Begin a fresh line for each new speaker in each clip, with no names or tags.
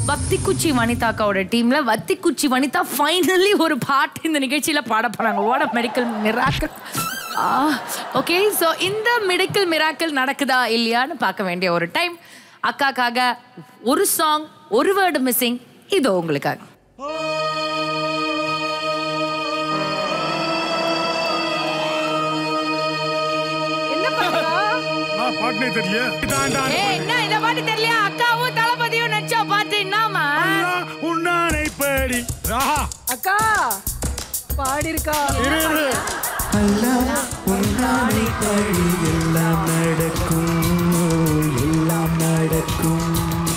வத்திக்குச்சி வனிதாக்காவோட டீம்ல வத்திக்குச்சி வனிதா ஃபைனலி ஒரு பாட்டு இந்த நிகழ்ச்சியில பாட போறாங்க what medical miracle okay so இந்த மெடிக்கல் மிராக்கிள் நடக்குதா இல்லையான்னு பார்க்க வேண்டிய ஒரு டைம் அக்காக்காக ஒரு சாங் ஒரு வேர்டு மிஸ்ஸிங் இதோ உங்களுக்காக
நான் பாட்டுனே தெரியல தாண்டா
ஏய் என்ன இந்த பாட்டு தெரியலையா அக்காவும் தளபதியும் நச்சா பாட்டு என்னமா
உன்னானை படி ராஹா
அக்கா பாடிருக்கா
இரு இரு
உன்னானை பழி எல்லாம் நடக்கும் எல்லாம் நடக்கும்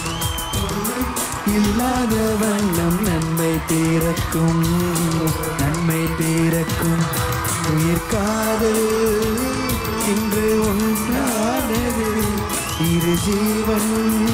இல்லாத வண்ணம் நன்மை தீரக்கும் நன்மை தீரக்கும் உயிர் காதல் இன்று ஒன்றானது இரு ஜீவன்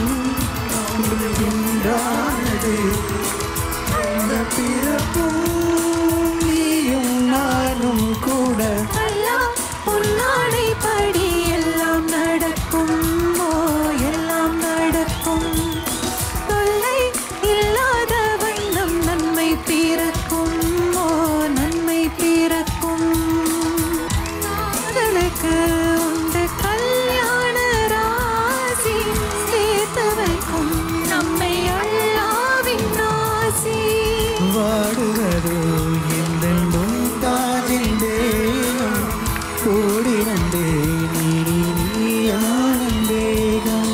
ஒன்றானது இந்த பிறப்பும் நீயும் நானும் கூட
உன்னாடை படி எல்லாம் நடக்கும் ஓ எல்லாம் நடக்கும் தொல்லை இல்லாத வண்ணம் நன்மை பிறக்கும் ஓ நன்மை பிறக்கும் காதலுக்கு உண்டு கல்யாண ராசி சேர்த்து வைக்கும் நம்மை அல்லாவின் ராசி
வாடுவது எந்த தாஜின் தேகம் கூடி வந்தே நீ நீ ஆனந்தேகம்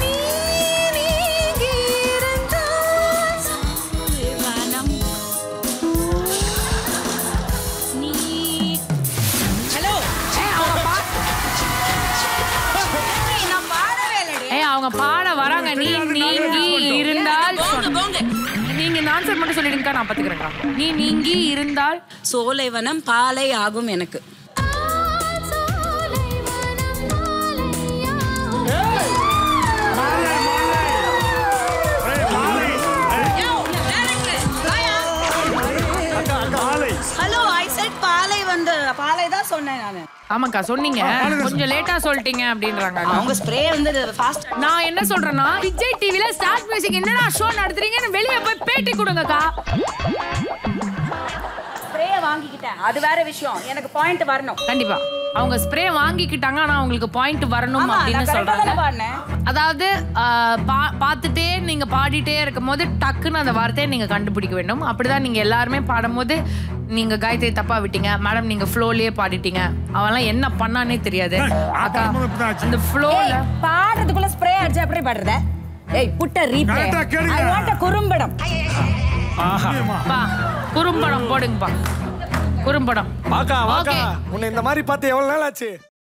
ஏய் அவங்க பாட வராங்க நீ நீங்கி இருந்தால் நீங்க இந்த ஆன்சர் மட்டும் சொல்லிடுங்கக்கா நான் பாத்துக்கிறேன்க்கா நீ நீங்கி இருந்தால்
சோலைவனம் பாலை ஆகும் எனக்கு
ஏய், மாலை. ஏய், மாலை.
ஹலோ ஐ செட் பாலை வந்து பாலை தான் சொன்னேன் நான்
ஆமாக்கா சொன்னீங்க கொஞ்சம் லேட்டா சொல்லிட்டீங்க அப்படின்றாங்க
அவங்க ஸ்ப்ரே வந்து ஃபாஸ்ட்
நான் என்ன சொல்றேன்னா விஜய் டிவில ஸ்டார்ட் மியூசிக் என்னடா ஷோ நடத்துறீங்கன்னு வெளிய போய் பேட்டி கொடுங்கக்கா
ஸ்ப்ரே வாங்கிக்கிட்டேன் அது வேற விஷயம் எனக்கு பாயிண்ட் வரணும்
கண்டிப்பா அவங்க ஸ்ப்ரே வாங்கிக்கிட்டாங்க ஆனா அவங்களுக்கு பாயிண்ட் வரணும்
ஆமா
அப்படின்னு
நான் கரெக்டா
சொல்றாங்க
தானே பாடினேன்
அதாவது ஆஹ், பா- பார்த்துட்டே நீங்க பாடிட்டே இருக்கும் போது டக்குன்னு அந்த வார்த்தையை நீங்க கண்டுபிடிக்க வேண்டும் அப்படிதான் நீங்க எல்லாருமே பாடும்போது நீங்க காயத்ரி தப்பா விட்டீங்க மேடம் நீங்க ஃப்ளோலயே பாடிட்டீங்க அவன்லாம் என்ன பண்ணானே தெரியாது
ஏய்,
அக்கா
பாடும்போது இப்படிதான் ஆச்சு.
அந்த ஃப்ளோல
பாடுறதுக்குள்ள ஸ்ப்ரே அடிச்சு அப்படி பாடுறத ஏய் புட்ட ரீப்ளே
கரெக்டா கேளுங்க.
ஐ வாண்ட் குறும்படம்
முக்கியமா.
பா குறும்படம் போடுங்கப்பா குறும்படம்
வாக்கா வாக்கா
Okay.
உன்னை இந்த மாதிரி பார்த்து எவ்வளவு நாள் ஆச்சு